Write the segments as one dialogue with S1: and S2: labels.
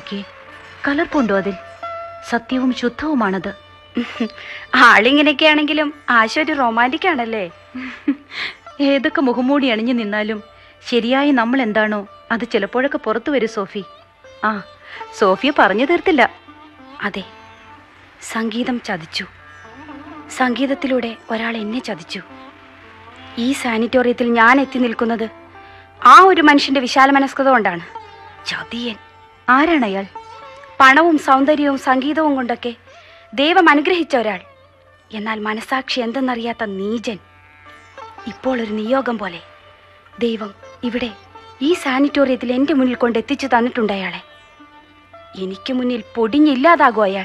S1: നോക്കിയേ കലർപ്പുണ്ടോ അതിൽ സത്യവും ശുദ്ധവുമാണത്
S2: ആളിങ്ങനെയൊക്കെ ആണെങ്കിലും ആശ ഒരു റൊമാൻറ്റിക് ആണല്ലേ
S1: ഏതൊക്കെ മുഖംമൂടി അണിഞ്ഞു നിന്നാലും ശരിയായി നമ്മൾ എന്താണോ അത് ചിലപ്പോഴൊക്കെ പുറത്തു വരും സോഫി ആ സോഫിയ പറഞ്ഞു തീർത്തില്ല
S2: അതെ സംഗീതം ചതിച്ചു സംഗീതത്തിലൂടെ ഒരാൾ എന്നെ ചതിച്ചു ഈ സാനിറ്റോറിയത്തിൽ ഞാൻ എത്തി നിൽക്കുന്നത് ആ ഒരു മനുഷ്യന്റെ വിശാല മനസ്കത കൊണ്ടാണ് ചതിയൻ
S1: ആരാണ് അയാൾ
S2: പണവും സൗന്ദര്യവും സംഗീതവും കൊണ്ടൊക്കെ ദൈവം അനുഗ്രഹിച്ച ഒരാൾ എന്നാൽ മനസാക്ഷി എന്തെന്നറിയാത്ത നീചൻ ഇപ്പോൾ ഒരു നിയോഗം പോലെ ദൈവം ഇവിടെ ഈ സാനിറ്റോറിയത്തിൽ എൻ്റെ മുന്നിൽ കൊണ്ട് എത്തിച്ചു തന്നിട്ടുണ്ട് അയാളെ എനിക്ക് മുന്നിൽ പൊടിഞ്ഞില്ലാതാകും അയാൾ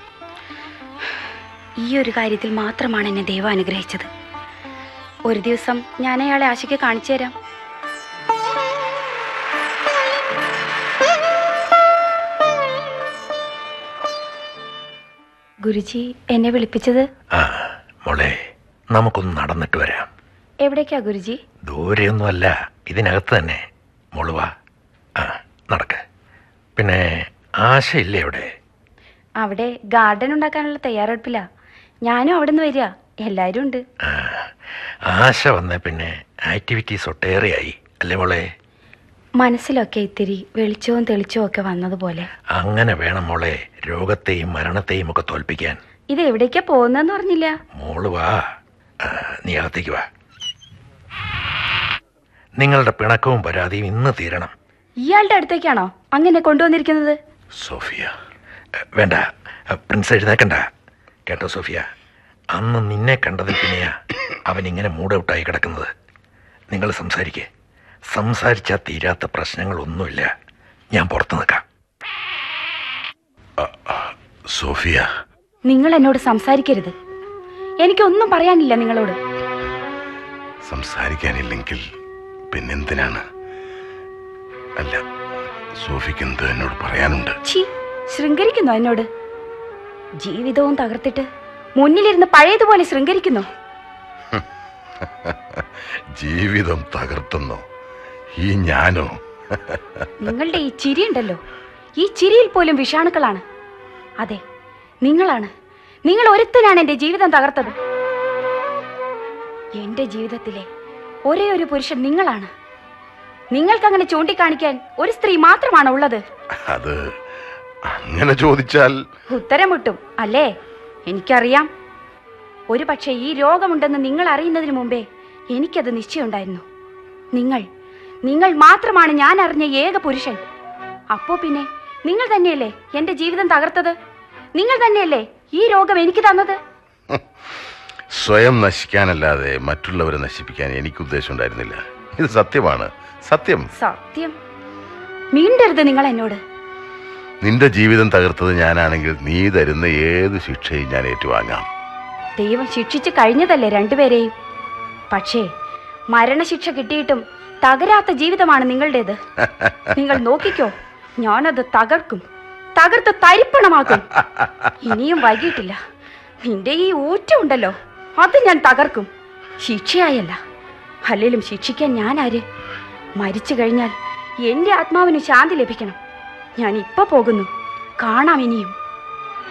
S2: ഈ ഒരു കാര്യത്തിൽ മാത്രമാണ് എന്നെ ദൈവം അനുഗ്രഹിച്ചത് ഒരു ദിവസം ഞാൻ അയാളെ ആശയ്ക്ക് കാണിച്ചു തരാം ഗുരുജി എന്നെ വിളിപ്പിച്ചത്
S3: ആ മോളെ നമുക്കൊന്ന് നടന്നിട്ട് വരാം
S2: എവിടേക്കാ ഗുരുജി
S3: ദൂരെയൊന്നുമല്ല ഇതിനകത്ത് തന്നെ മോള് വാ ആ നടക്ക് പിന്നെ ആശയില്ലേ അവിടെ
S2: അവിടെ ഗാർഡൻ ഉണ്ടാക്കാനുള്ള തയ്യാറെടുപ്പില്ല ഞാനും അവിടെ നിന്ന് വരിക എല്ലാവരും ഉണ്ട്
S3: ആ ആശ വന്ന പിന്നെ ആക്ടിവിറ്റീസ് ഒട്ടേറെയായി അല്ലേ മോളെ
S2: മനസ്സിലൊക്കെ ഇത്തിരി വെളിച്ചവും തെളിച്ചവും ഒക്കെ വന്നതുപോലെ
S3: അങ്ങനെ വേണം മോളെ രോഗത്തെയും മരണത്തെയും ഒക്കെ തോൽപ്പിക്കാൻ
S2: ഇത് എവിടേക്കാ പോകുന്നതെന്ന് പറഞ്ഞില്ല
S3: മോള് വാ ആ, നീ അകത്തേക്ക് വാ നിങ്ങളുടെ പിണക്കവും പരാതിയും ഇന്ന് തീരണം
S2: ഇയാളുടെ അടുത്തേക്കാണോ അങ്ങനെ കൊണ്ടുവന്നിരിക്കുന്നത്
S3: സോഫിയ എ, വേണ്ട എ, പ്രിൻസ് എഴുന്നേക്കണ്ട കേട്ടോ സോഫിയ അന്ന് നിന്നെ കണ്ടതിൽ പിന്നെയാ അവൻ ഇങ്ങനെ മൂഡ് ഔട്ടായി കിടക്കുന്നത് നിങ്ങൾ സംസാരിക്കേ സംസാരിച്ചാൽ തീരാത്ത പ്രശ്നങ്ങളൊന്നുമില്ല ഞാൻ പുറത്ത് നിൽക്കാം സോഫിയ
S2: നിങ്ങൾ എന്നോട് സംസാരിക്കരുത് എനിക്കൊന്നും പറയാനില്ല നിങ്ങളോട്
S4: സംസാരിക്കാനില്ലെങ്കിൽ പിന്നെന്തിനാണ് അല്ല സോഫിക്ക് എന്ത് എന്നോട് പറയാനുണ്ട്
S2: ഛീ ശൃംഗരിക്കുന്നോ എന്നോട് ജീവിതവും തകർത്തിട്ട് മുന്നിലിരുന്ന് പഴയതുപോലെ ശൃംഗരിക്കുന്നു
S4: ജീവിതം തകർത്തുന്നോ ഈ ഞാനോ
S2: നിങ്ങളുടെ ഈ ചിരി ഉണ്ടല്ലോ ഈ ചിരിയിൽ പോലും വിഷാണുക്കളാണ് അതെ നിങ്ങളാണ് നിങ്ങൾ ഒരുത്തനാണ് എന്റെ ജീവിതം തകർത്തത് എന്റെ ജീവിതത്തിലെ ഒരേ ഒരു പുരുഷൻ നിങ്ങളാണ് നിങ്ങൾക്കങ്ങനെ ചൂണ്ടിക്കാണിക്കാൻ ഒരു സ്ത്രീ മാത്രമാണ് ഉള്ളത്
S4: അത് അങ്ങനെ ചോദിച്ചാൽ
S2: ഉത്തരം മുട്ടും അല്ലേ എനിക്കറിയാം ഒരു പക്ഷേ ഈ രോഗമുണ്ടെന്ന് നിങ്ങൾ അറിയുന്നതിന് മുമ്പേ എനിക്കത് നിശ്ചയമുണ്ടായിരുന്നു നിങ്ങൾ നിങ്ങൾ മാത്രമാണ് ഞാൻ അറിഞ്ഞ ഏക പുരുഷൻ അപ്പോ പിന്നെ നിങ്ങൾ തന്നെയല്ലേ എന്റെ ജീവിതം തകർത്തത് നിങ്ങൾ തന്നെയല്ലേ ഈ രോഗം എനിക്ക് തന്നത്
S4: സ്വയം നശിക്കാനല്ലാതെ മറ്റുള്ളവരെ നശിപ്പിക്കാൻ എനിക്ക് ഉദ്ദേശം ഉണ്ടായിരുന്നില്ല ഇത് സത്യമാണ് സത്യം
S2: സത്യം മീണ്ടരുത് നിങ്ങൾ എന്നോട്
S4: നിന്റെ ജീവിതം തകർത്തത് ഞാനാണെങ്കിൽ നീ തരുന്ന ഏത് ശിക്ഷയും ഞാൻ ഏറ്റുവാങ്ങാം
S2: ദൈവം ശിക്ഷിച്ചു കഴിഞ്ഞതല്ലേ രണ്ടുപേരെയും പക്ഷേ മരണശിക്ഷ കിട്ടിയിട്ടും തകരാത്ത ജീവിതമാണ് നിങ്ങളുടേത് നിങ്ങൾ നോക്കിക്കോ ഞാനത് തകർക്കും തകർത്ത് തരിപ്പണമാക്കും ഇനിയും വൈകിട്ടില്ല നിന്റെ ഈ ഊറ്റമുണ്ടല്ലോ അത് ഞാൻ തകർക്കും ശിക്ഷയായല്ല അല്ലേലും ശിക്ഷിക്കാൻ ഞാൻ ആര് മരിച്ചു കഴിഞ്ഞാൽ എന്റെ ആത്മാവിന് ശാന്തി ലഭിക്കണം ഞാൻ ഇപ്പൊ പോകുന്നു കാണാം ഇനിയും